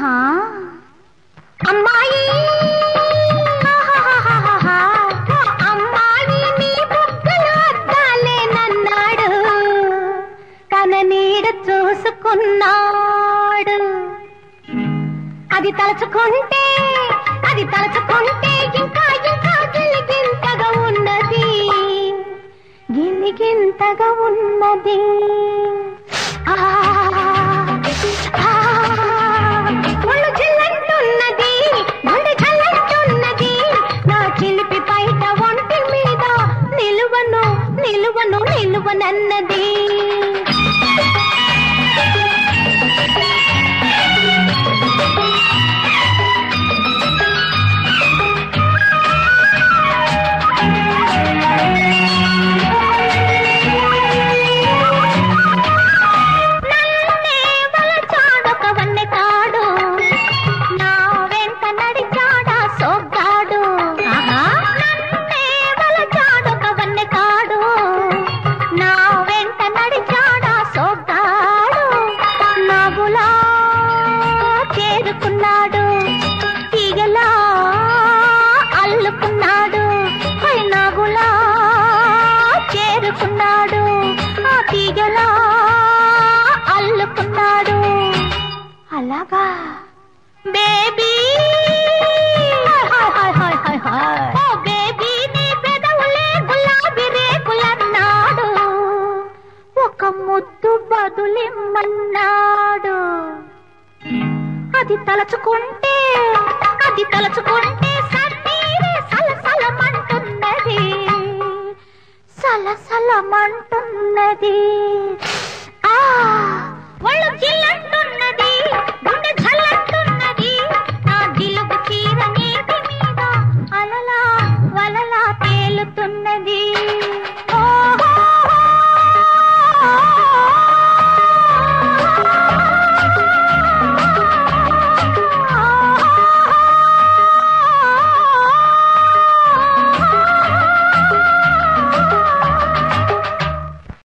ఆహా అమ్మాయి ఆహాహాహాహా. ఓ అమ్మాయి నీ బుగ్గలు అద్దాలేనన్నాడు తన నీడ చూసుకున్నాడు అది తలుచుకుంటే అది తలుచుకుంటే ఇంకా ఇంకా గిలిగింతగా ఉన్నది గిలిగింతగా ఉన్నది ఆ, ఆ, ఒళ్ళు జిల్లంటున్నది గుండె చల్లంటున్నది నా చిలిపి బయట ఒంటి మీద నిలువను నిలువను నిలువనన్నది నన్నే వలచాడొక వన్నెకాడు. నా వెంట నడిచాడా సోగ్గాడు. నన్నే వలచాడొక వన్నెకాడు. నా వెంట నడిచాడా సోగ్గాడు. నాగులా చేరుకున్నాడు తీగలా అల్లుకున్నాడు హై నాగులా చేరుకున్నాడు ఆ తీగలా అల్లుకున్నాడు అలాగా బేబీ ఓ బేబీ నీ పెదవులే గులాబీ రేకులన్నాడు ఒక ముద్దు బదులిమ్మన్నాడు అది తలచుకుంటే అది తలచుకుంటే సన్నీరే సలసలమంటున్నది సలసలమంటున్నది